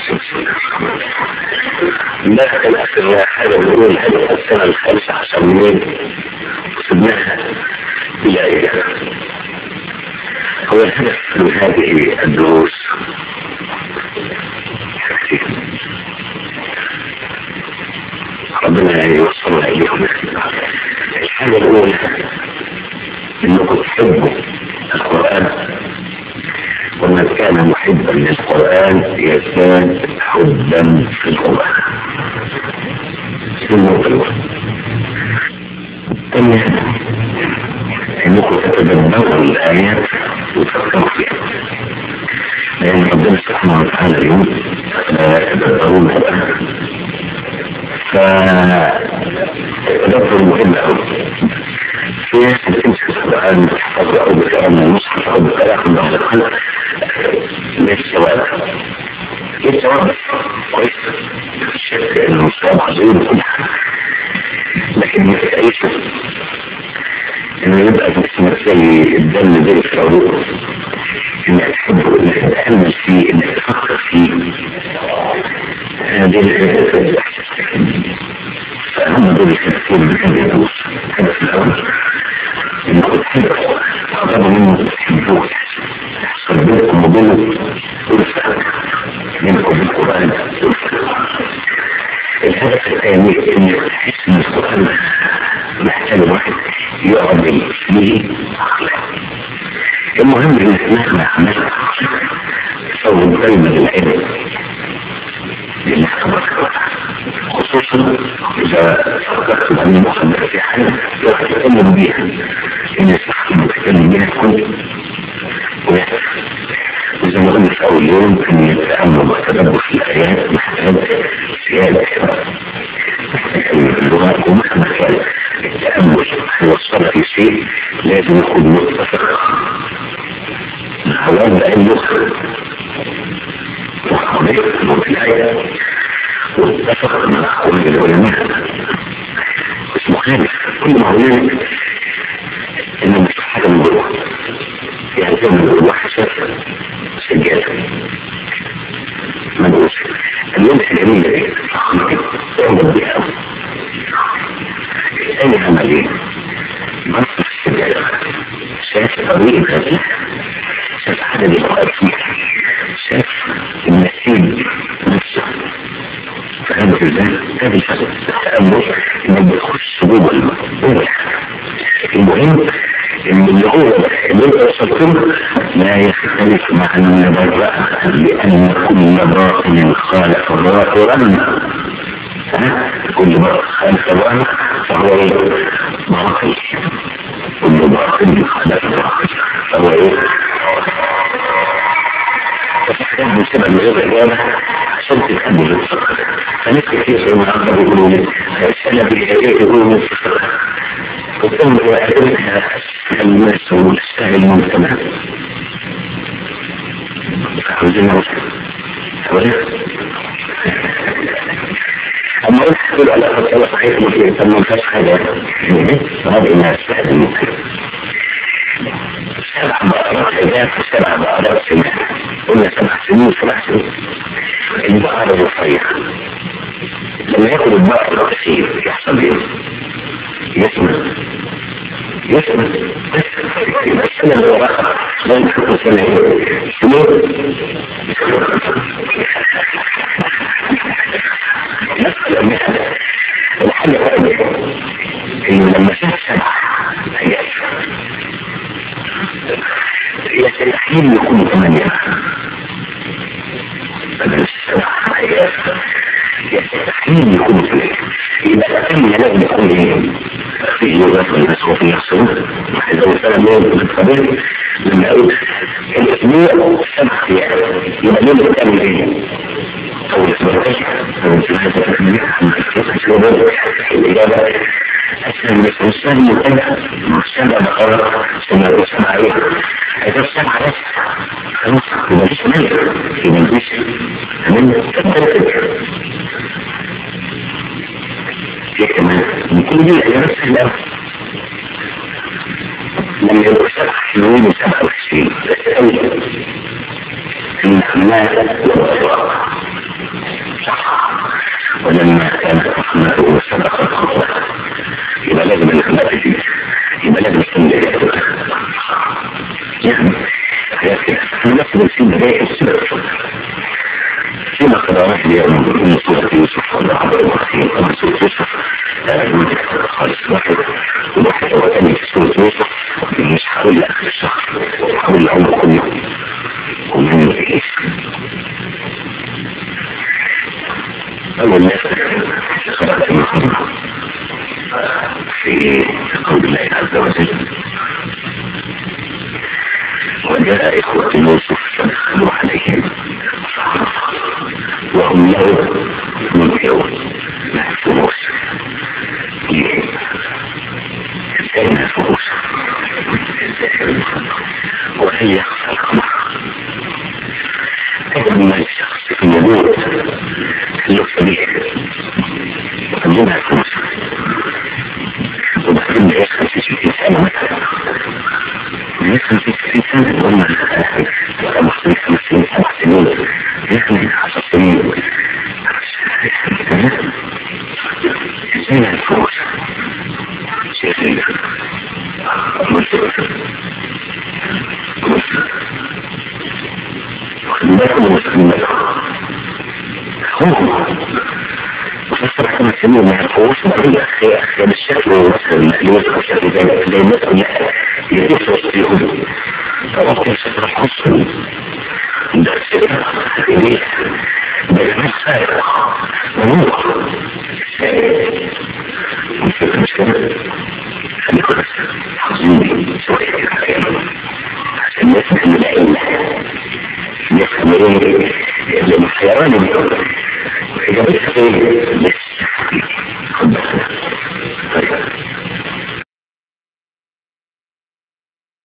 لا الأخر حاجة بنقول هذه السنة الخامسة عشر منين وسبناها بلا إجابة هو الهدف من هذه الدروس ربنا يوصلنا إليهم الحاجة الأولى إنكم تحبوا القرآن ومن كان محبا للقرآن يزداد حبا في القرآن النقطة الأولى الثانية انكم تتدبروا الآيات وتفكروا فيها لأن ربنا سبحانه وتعالى يقول لا يتدبرون القرآن فالتدبر مهم أوي في ناس بتمسك القرآن بتحفظه أو بتقرأ من المصحف أو بتقرأ من بعض الخلق ليش ثواب ليش ثواب كويس الشك إنه ثواب عظيم وكل حاجة لكن ما تتأيش إنه يبقى جسمك زي الدم زي الصاروخ إنك تحبه إنك تتأمل فيه إنك تفكر فيه هذه الإحساس فأهم دول الكثير من هذه الدروس الهدف الأول إنكم تحبوا تقربوا منه تحبوه يحصل بينكم وبينه ألفة بينكم بالقرآن ألفة الهدف الثاني إنك تحس إن القرآن محتاج واحد يقعد فيه عقله المهم إنك مهما عملت تصور دايما العلم لله تبارك وتعالى خصوصا اذا فكرت بان مخبر في حاجه يتكلم بيها ان الصح المتكلم بيها تكون وزي ما قلنا في اول يوم ان التامل والتدبر في الايات محتاج سياده اللغه ومهما كان التامل هيوصل في شيء لازم يكون متفق مع بأن يخرج وحضرتك في الآية واتفق مع أقوال العلماء مش مخالف كل ما هنالك إنه مش حاجة من جوه يعني زي ما بيقول واحد شاف سجادة مدروس اللمسة الجميلة دي تعمل بيها أوي الثاني عمل إيه؟ بص في السجادة شاف طريق هذه شاف عدد الأوقات فيها شاف النسيج نفسه فهذا ازاي هذه التأمل انك بتخش جوه الموضوع المهم ان اللي هو اللي انت وصلت له لا يختلف مع المبرأة لان كل باطل خالف ظاهرا كل باطل خالف ظاهرا فهو ايه؟ باطل كل باطل خالف ظاهرا فهو ايه؟ تحتاج بسبب من غير إجابة عشان تتقبل الفقر فناس كتير النهارده بيقولوا لي السنة بالإيه يقولوا من الفقر وثم وأعلمها أسهل الناس وأسهل المجتمع عاوزين نوصل أما قلت تقول على مسألة صحيحة ممكن طب ما فيهاش حاجة هذا إنها سهل الممكن سبع بقرات حجاب سبع بقرات سنين قلنا سبع سنين سبع سنين البقرة الرفيعة لما ياخد البقرة كثير يحصل ايه؟ يسمع يسمع بس السنة اللي وراها لا يحط سنة ايه؟ سنين الحاجة الثانية انه لما شاف سبع حاجات يستحيل يكون ثمانية بدل السبع حاجات يستحيل يكون ثمانية يبقى الثمانية لازم يكون ايه؟ في لغة الناس وفي يحصل إذا وصل يوم الطبيعي لما أقول الأسبوع سبع أيام يبقى يوم الثاني ايه؟ أو الأسبوع أو الإجابة أسهل بس مش سهل يتابع مش سهل بقرر سنة وسمع عليه إذا السمع بس خلاص يبقى مفيش مانع يبقى مفيش تمام تتركب في كمان من كل دي الإجابات سهلة لما يبقى سبع سنين وسبع وعشرين بس أول النعمات والأسواق صح ولما كانت رحمته سبقت خطوته يبقى لازم الإخلاق فيه يبقى لازم يكون يعني حاجات كده احنا بس بنسيب بداية السبب فيما قرأت اليوم من سورة يوسف الله عبر الرحيم من سورة يوسف خالص واحد واحد وثاني في سورة يوسف مش هقول لآخر الشهر هقول لعمر كله ومن ايش أول ناس قرأت المصنع في قول الله عز وجل وجاء إخوة يوسف فدخلوا عليهم وهم له منكرون مع الفروس كان الفروس وهي القمر لما الشخص يموت له سبيل وقدمها الفلوس وبعدين يدخل في ستين سنة مثلا يدخل في ستين سنة وهم مسلمين خمس سنين سبع سنين يدخل عشر سنين ازاي الفلوس شايفين بالكم المسلمين هم وفسر كما سميه ما يعرفوش بعدين اخي بالشكل مثلا اللي يذكر شكل زي زي مثلا يدرس فيهم فممكن ستر الحصن ده ستر ليه؟ ده مش سائر ونور مش مش كده خليكم بس حافظين شوية عشان نفهم العلم نفهم ايه لان الحيوان اجابتها ايه